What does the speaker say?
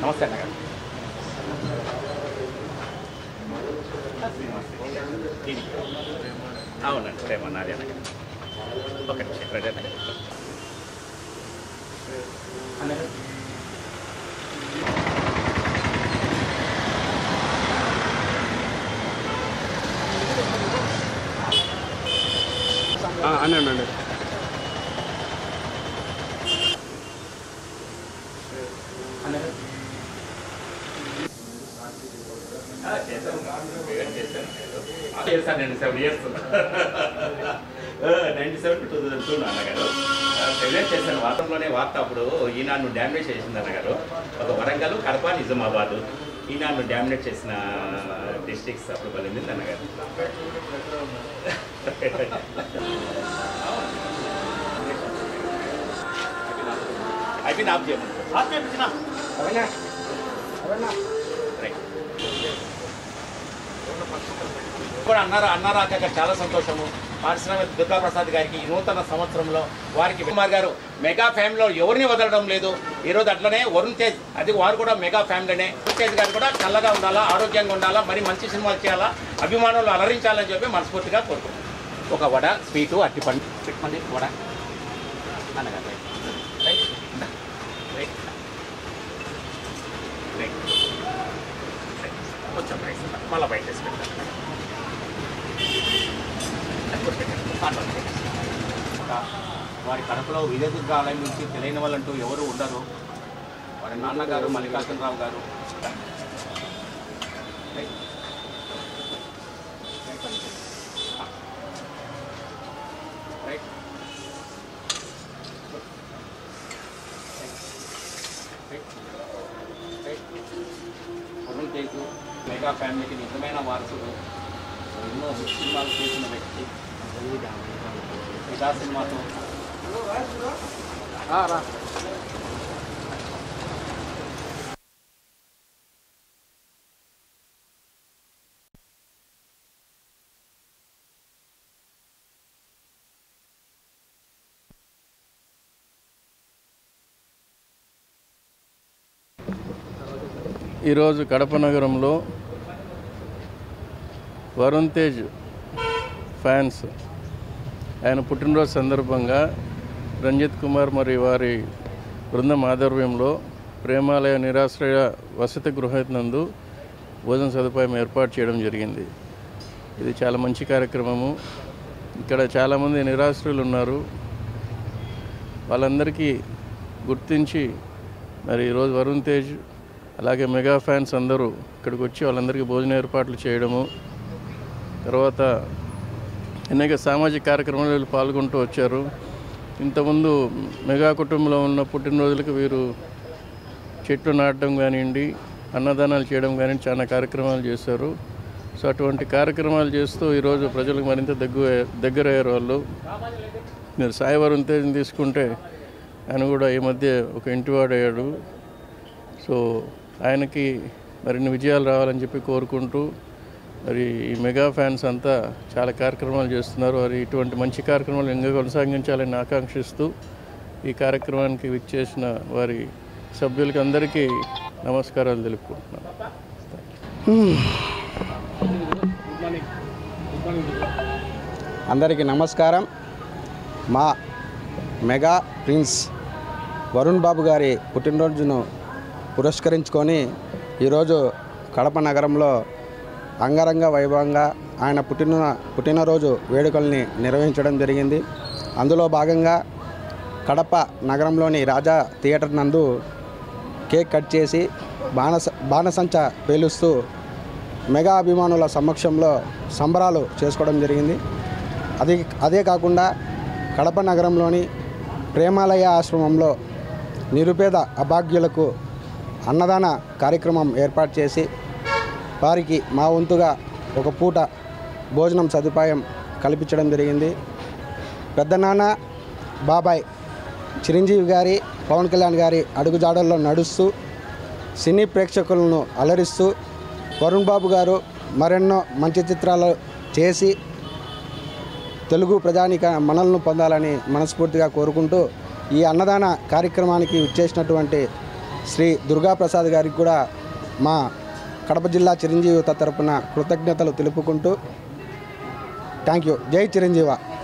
నమస్తే అన్నగారు అవునండి ప్రేమ నాది అన్నగారు ఒక నిమిషం రెడీ అన్నగారు అన్నగారు అనండి అన్నగారు చేస్తాను నేను seven years ninety seven to two thousand two నాన్నగారు సెవెన్ ఇయర్స్ చేశాను వార్తల్లోనే వార్త అప్పుడు ఈనాడు డ్యామినేట్ చేసింది అన్నగారు ఒక వరంగల్ కడప నిజామాబాద్ ఈనాడు డ్యామినేట్ చేసిన డిస్ట్రిక్ట్స్ అప్పుడు పలింది అన్నగారు అయిపోయింది ఆఫ్ చేయమని ఆఫ్ చేయించిన రైట్ కూడా అన్నారు అన్నారా కాక చాలా సంతోషము పారిశ్రామిక దుర్గా ప్రసాద్ గారికి ఈ నూతన సంవత్సరంలో వారికి కుమార్ గారు మెగా ఫ్యామిలీలో ఎవరిని వదలడం లేదు ఈరోజు అట్లనే వరుణ్ తేజ్ అది వారు కూడా మెగా ఫ్యామిలీనే వరుణ్ తేజ్ గారు కూడా చల్లగా ఉండాలా ఆరోగ్యంగా ఉండాలా మరి మంచి సినిమాలు చేయాలా అభిమానులు అలరించాలని చెప్పి మనస్ఫూర్తిగా కోరుకుంటున్నాను ఒక వడ స్వీటు అట్టిపండు చెప్పండి వడ అన్నగారు రైట్ రైట్ ఇందా. Right right right. కొంచెం రైస్ ఇవ్వండి. మళ్ళీ బయట వేసి పెడతాను ఇంకా వారి కడపలో విజయదుర్గ ఆలయం నుంచి తెలియని వాళ్ళంటూ ఎవరు ఉండరు వారి నాన్నగారు మల్లికార్జునరావు గారు right. Right. Right. Right. Varun Tej mega ఫ్యామిలీకి నిజమైన వారసుడు ఎన్నో హిట్ సినిమాలు చేసిన వ్యక్తి ఫిదా సినిమాతో రా ఈరోజు కడప నగరంలో వరుణ్ తేజ్ ఫ్యాన్స్ ఆయన పుట్టినరోజు సందర్భంగా రంజిత్ కుమార్ మరియు వారి బృందం ఆధ్వర్యంలో ప్రేమాలయ నిరాశ్రయ వసతి గృహనందు భోజన సదుపాయం ఏర్పాటు చేయడం జరిగింది ఇది చాలా మంచి కార్యక్రమము ఇక్కడ చాలామంది నిరాశ్రయులు ఉన్నారు వాళ్ళందరికీ గుర్తించి మరి ఈరోజు వరుణ్ తేజ్ అలాగే మెగా ఫ్యాన్స్ అందరూ ఇక్కడికి వచ్చి వాళ్ళందరికీ భోజన ఏర్పాట్లు చేయడము తర్వాత అనేక సామాజిక కార్యక్రమాలు వీళ్ళు పాల్గొంటూ వచ్చారు ఇంతకుముందు మెగా కుటుంబంలో ఉన్న పుట్టినరోజులకు వీరు చెట్లు నాటడం కానివ్వండి అన్నదానాలు చేయడం కానీ చాలా కార్యక్రమాలు చేశారు సో అటువంటి కార్యక్రమాలు చేస్తూ ఈరోజు ప్రజలకు మరింత దగ్గర దగ్గర అయ్యారు వాళ్ళు మీరు సాయి వరుణ్ తేజ్ని తీసుకుంటే ఆయన కూడా ఈ మధ్య ఒక ఇంటివాడు అయ్యాడు సో ఆయనకి మరిన్ని విజయాలు రావాలని చెప్పి కోరుకుంటూ మరి ఈ మెగా ఫ్యాన్స్ అంతా చాలా కార్యక్రమాలు చేస్తున్నారు మరి ఇటువంటి మంచి కార్యక్రమాలు ఇంకా కొనసాగించాలని ఆకాంక్షిస్తూ ఈ కార్యక్రమానికి విచ్చేసిన వారి సభ్యులకి అందరికీ నమస్కారాలు తెలుపుకుంటున్నాను అందరికీ నమస్కారం మా మెగా ప్రిన్స్ వరుణ్ బాబు గారి పుట్టినరోజును పురస్కరించుకొని ఈరోజు కడప నగరంలో అంగరంగ వైభవంగా ఆయన పుట్టిన పుట్టినరోజు వేడుకల్ని నిర్వహించడం జరిగింది అందులో భాగంగా కడప నగరంలోని రాజా థియేటర్ నందు కేక్ కట్ చేసి బాణస బాణసంచ పేలుస్తూ మెగా అభిమానుల సమక్షంలో సంబరాలు చేసుకోవడం జరిగింది అది అదే కాకుండా కడప నగరంలోని ప్రేమాలయ ఆశ్రమంలో నిరుపేద అభాగ్యులకు అన్నదాన కార్యక్రమం ఏర్పాటు చేసి వారికి మా వంతుగా ఒక పూట భోజనం సదుపాయం కల్పించడం జరిగింది పెద్దనాన్న బాబాయ్ చిరంజీవి గారి పవన్ కళ్యాణ్ గారి అడుగుజాడల్లో నడుస్తూ సినీ ప్రేక్షకులను అలరిస్తూ వరుణ్ బాబు గారు మరెన్నో మంచి చిత్రాలు చేసి తెలుగు ప్రజానిక మనల్ని పొందాలని మనస్ఫూర్తిగా కోరుకుంటూ ఈ అన్నదాన కార్యక్రమానికి ఇచ్చేసినటువంటి శ్రీ దుర్గాప్రసాద్ గారికి కూడా మా కడప జిల్లా చిరంజీవిత తరపున కృతజ్ఞతలు తెలుపుకుంటూ థ్యాంక్ యూ జై చిరంజీవ